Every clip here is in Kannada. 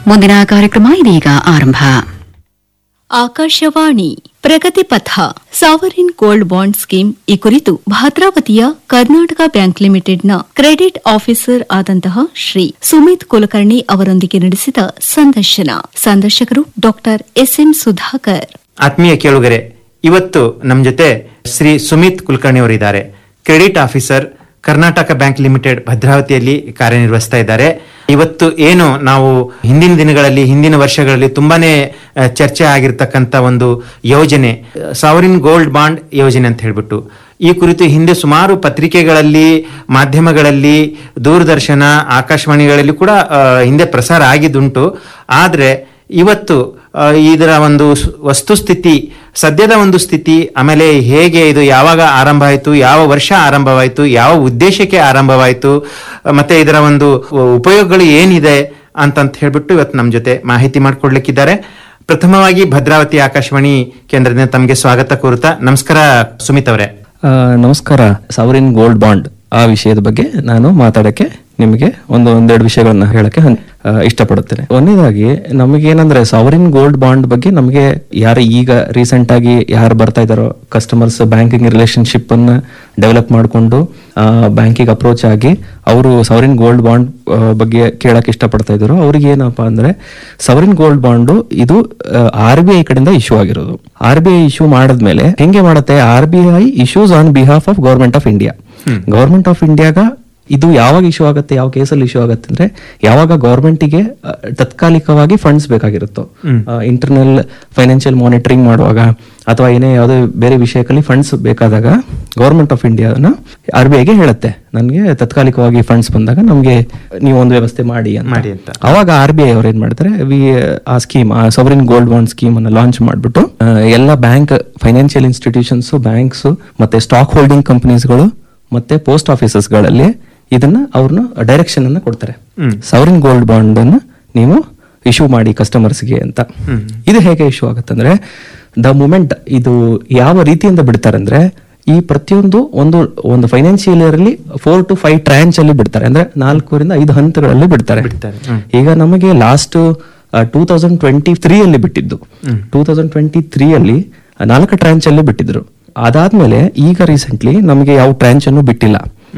ಮುಂದಿನ ಕಾರ್ಯಕ್ರಮ ಇದೀಗ ಆರಂಭ ಆಕಾಶವಾಣಿ ಪ್ರಗತಿ ಪಥ ಸಾವರಿನ್ ಗೋಲ್ಡ್ ಬಾಂಡ್ ಸ್ಕೀಮ್ ಈ ಕುರಿತು ಭದ್ರಾವತಿಯ ಕರ್ನಾಟಕ ಬ್ಯಾಂಕ್ ಲಿಮಿಟೆಡ್ನ ಕ್ರೆಡಿಟ್ ಆಫೀಸರ್ ಆದಂತಹ ಶ್ರೀ ಸುಮಿತ್ ಕುಲಕರ್ಣಿ ಅವರೊಂದಿಗೆ ನಡೆಸಿದ ಸಂದರ್ಶನ ಸಂದರ್ಶಕರು ಡಾಕ್ಟರ್ ಎಸ್ಎಂ ಸುಧಾಕರ್ ಆತ್ಮೀಯ ಕೇಳುಗರೆ ಇವತ್ತು ನಮ್ಮ ಜೊತೆ ಶ್ರೀ ಸುಮಿತ್ ಕುಲಕರ್ಣಿ ಅವರಿದ್ದಾರೆ credit officer Karnataka bank limited ಭದ್ರಾವತಿಯಲ್ಲಿ ಕಾರ್ಯನಿರ್ವಹಿಸ್ತಾ ಇದ್ದಾರೆ ಇವತ್ತು ಏನು ನಾವು ಹಿಂದಿನ ದಿನಗಳಲ್ಲಿ ಹಿಂದಿನ ವರ್ಷಗಳಲ್ಲಿ ತುಂಬಾನೇ ಆ, ಚರ್ಚೆ ಆಗಿರ್ತಕ್ಕಂಥ ಒಂದು ಯೋಜನೆ ಸಾವರಿನ್ ಗೋಲ್ಡ್ ಬಾಂಡ್ ಯೋಜನೆ ಅಂತ ಹೇಳ್ಬಿಟ್ಟು ಈ ಕುರಿತು ಹಿಂದೆ ಸುಮಾರು ಪತ್ರಿಕೆಗಳಲ್ಲಿ ಮಾಧ್ಯಮಗಳಲ್ಲಿ ದೂರದರ್ಶನ ಆಕಾಶವಾಣಿಗಳಲ್ಲಿ ಕೂಡ ಆ, ಹಿಂದೆ ಪ್ರಸಾರ ಆಗಿದ್ದುಂಟು ಆದರೆ ಇವತ್ತು ಆ, ಇದರ ಒಂದು ಸ್- ವಸ್ತುಸ್ಥಿತಿ ಸದ್ಯದ ಒಂದು ಸ್ಥಿತಿ ಆಮೇಲೆ ಹೇಗೆ ಇದು ಯಾವಾಗ ಆರಂಭ ಆಯಿತು ಯಾವ ವರ್ಷ ಆರಂಭವಾಯಿತು ಯಾವ ಉದ್ದೇಶಕ್ಕೆ ಆರಂಭವಾಯಿತು ಆ, ಮತ್ತೆ ಇದರ ಒಂದು ಉಪಯೋಗಗಳು ಏನಿದೆ ಅಂತಂತ ಹೇಳ್ಬಿಟ್ಟು ಇವತ್ತು ನಮ್ಮ ಜೊತೆ ಮಾಹಿತಿ ಮಾಡಿಕೊಡ್ಲಿಕ್ಕಿದ್ದಾರೆ ಪ್ರಥಮವಾಗಿ ಭದ್ರಾವತಿ ಆಕಾಶವಾಣಿ ಕೇಂದ್ರದಿಂದ ತಮಗೆ ಸ್ವಾಗತ ಕೋರುತ್ತಾ ನಮಸ್ಕಾರ ಸುಮಿತ್ ಅವರೇ ಆ, ನಮಸ್ಕಾರ ಸಾವರಿನ್ ಗೋಲ್ಡ್ ಬಾಂಡ್ ಆ ವಿಷಯದ ಬಗ್ಗೆ ನಾನು ಮಾತಾಡಕ್ಕೆ ನಿಮಗೆ ಒಂದು ಒಂದೆರಡು ವಿಷಯಗಳನ್ನ ಹೇಳಕ್ಕೆ ಹನ್- ಆ, ಇಷ್ಟಪಡುತ್ತೇನೆ ಒಂದನೇದಾಗಿ ನಮಗೆ ಏನಂದ್ರೆ ಸಾವರಿನ್ ಗೋಲ್ಡ್ ಬಾಂಡ್ ಬಗ್ಗೆ ನಮಗೆ ಯಾರು ಈಗ ರೀಸೆಂಟ್ ಆಗಿ ಯಾರು ಬರ್ತಾ ಇದಾರೋ ಕಸ್ಟಮರ್ಸ್ ಬ್ಯಾಂಕಿಂಗ್ ರಿಲೇಶನ್ಶಿಪ್ ಅನ್ನ ಡೆವಲಪ್ ಮಾಡಿಕೊಂಡು ಬ್ಯಾಂಕಿಗೆ ಅಪ್ರೋಚ್ ಆಗಿ ಅವರು ಸವರಿನ್ ಗೋಲ್ಡ್ ಬಾಂಡ್ ಬಗ್ಗೆ ಕೇಳಕ್ ಇಷ್ಟಪಡ್ತಾ ಇದ್ರು ಅವ್ರಿಗೆ ಏನಪ್ಪಾ ಅಂದ್ರೆ ಸವರಿನ್ ಗೋಲ್ಡ್ ಬಾಂಡ್ ಇದು ಆರ್ ಬಿ ಐ ಕಡೆಯಿಂದ ಇಶ್ಯೂ ಆಗಿರೋದು ಆರ್ ಬಿ ಐ ಇಶ್ಯೂ ಮಾಡಿದ್ಮೇಲೆ ಹೆಂಗೆ ಮಾಡುತ್ತೆ R B I issues on behalf of government of India government of ಇಂಡಿಯಾಗ ಇದು ಯಾವಾಗ ಇಶ್ಯೂ ಆಗುತ್ತೆ ಯಾವ ಕೇಸಲ್ಲಿ ಇಶ್ಯೂ ಆಗುತ್ತೆ ಅಂದ್ರೆ ಯಾವಾಗ ಗವರ್ಮೆಂಟಿಗೆ ತತ್ಕಾಲಿಕವಾಗಿ ಫಂಡ್ಸ್ ಬೇಕಾಗಿರುತ್ತೋ ಇಂಟರ್ನಲ್ ಫೈನಾನ್ಷಿಯಲ್ ಮಾನಿಟರಿಂಗ್ ಮಾಡುವಾಗ ಅಥವಾ ಏನೇ ಯಾವುದೇ ಬೇರೆ ವಿಷಯದಲ್ಲಿ ಫಂಡ್ಸ್ ಬೇಕಾದಾಗ ಗವರ್ಮೆಂಟ್ ಆಫ್ ಇಂಡಿಯಾನ ಆರ್ ಬಿ ಐಗೆ ಹೇಳುತ್ತೆ ನನಗೆ ತತ್ಕಾಲಿಕವಾಗಿ ಫಂಡ್ಸ್ ಬಂದಾಗ ನಮಗೆ ನೀವು ಒಂದು ವ್ಯವಸ್ಥೆ ಮಾಡಿ ಮಾಡಿ ಅಂತ ಅಂತ. ಅವಾಗ ಆರ್ ಬಿ ಐ ಅವ್ರು ಏನ್ ಮಾಡ್ತಾರೆ ವಿ ಆ ಸ್ಕೀಮ್ ಆ ಸವರಿನ್ ಗೋಲ್ಡ್ ಬಾಂಡ್ ಸ್ಕೀಮ್ ಅನ್ನ ಲಾಂಚ್ ಮಾಡ್ಬಿಟ್ಟು ಆ, ಎಲ್ಲ ಬ್ಯಾಂಕ್ ಫೈನಾನ್ಷಿಯಲ್ ಇನ್ಸ್ಟಿಟ್ಯೂಷನ್ಸ್ ಬ್ಯಾಂಕ್ಸ್ ಮತ್ತೆ ಸ್ಟಾಕ್ ಹೋಲ್ಡಿಂಗ್ ಕಂಪನೀಸ್ಗಳು ಮತ್ತೆ ಪೋಸ್ಟ್ ಆಫೀಸಸ್ ಗಳಲ್ಲಿ ಇದನ್ನ ಅವ್ರನ್ನ ಡೈರೆಕ್ಷನ್ ಅನ್ನ ಕೊಡ್ತಾರೆ ಸವರಿನ್ ಗೋಲ್ಡ್ ಬಾಂಡ್ ಅನ್ನ ನೀವು ಇಶ್ಯೂ ಮಾಡಿ ಕಸ್ಟಮರ್ಸ್ಗೆ ಅಂತ ಇದು ಹೇಗೆ ಇಶ್ಯೂ ಆಗುತ್ತಂದ್ರೆ ದ ಮೂಮೆಂಟ್ ಇದು ಯಾವ ರೀತಿಯಿಂದ ಬಿಡ್ತಾರೆ ಅಂದ್ರೆ ಈ ಪ್ರತಿಯೊಂದು ಒಂದು ಒಂದು ಫೈನಾನ್ಷಿಯಲ್ ಇಯರ್ ಅಲ್ಲಿ ಫೋರ್ ಟು ಫೈವ್ ಟ್ರಾಂಚ್ ಅಲ್ಲಿ ಬಿಡ್ತಾರೆ ಅಂದ್ರೆ ನಾಲ್ಕರಿಂದ ಐದು ಹಂತಗಳಲ್ಲಿ ಬಿಡ್ತಾರೆ ಬಿಡ್ತಾರೆ. ಹ್ಮ್. ಈಗ ನಮಗೆ last two thousand twenty three ಅಲ್ಲಿ ಬಿಟ್ಟಿದ್ದು ಟೂ ತೌಸಂಡ್ ಟ್ವೆಂಟಿ ತ್ರೀ ಅಲ್ಲಿ ನಾಲ್ಕು ಟ್ರಾಂಚ್ ಅಲ್ಲಿ ಬಿಟ್ಟಿದ್ರು ಅದಾದ್ಮೇಲೆ ಈಗ ರೀಸೆಂಟ್ಲಿ ನಮಗೆ ಯಾವ ಟ್ರಾಂಚ್ ಅನ್ನು ಬಿಟ್ಟಿಲ್ಲ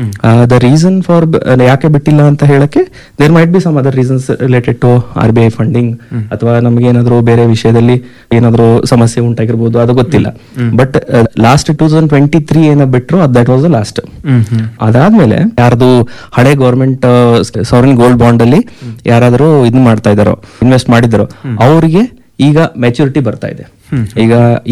ದ ರೀಸನ್ ಫಾರ್ ಯಾಕೆ ಬಿಟ್ಟಿಲ್ಲ ಅಂತ ಹೇಳಕ್ಕೆ there might be some other reasons related to R B I funding ಅಥವಾ ನಮಗೆ ಏನಾದ್ರು ಬೇರೆ ವಿಷಯದಲ್ಲಿ ಏನಾದ್ರು ಸಮಸ್ಯೆ ಉಂಟಾಗಿರ್ಬೋದು ಅದು ಗೊತ್ತಿಲ್ಲ but last two thousand twenty three ಏನ ಬಿಟ್ರು ದಟ್ ವಾಸ್ ದ ಲಾಸ್ಟ್ ಅದಾದ್ಮೇಲೆ ಯಾರ್ದು ಹಳೆ ಗೌರ್ಮೆಂಟ್ ಸವರಿನ್ ಗೋಲ್ಡ್ ಬಾಂಡ್ ಅಲ್ಲಿ ಯಾರಾದರೂ ಇದನ್ನ ಮಾಡ್ತಾ ಇದಾರೋ ಇನ್ವೆಸ್ಟ್ ಮಾಡಿದಾರೋ ಅವರಿಗೆ ಈಗ ಮೆಚುರಿಟಿ ಬರ್ತಾ ಇದೆ ಈಗ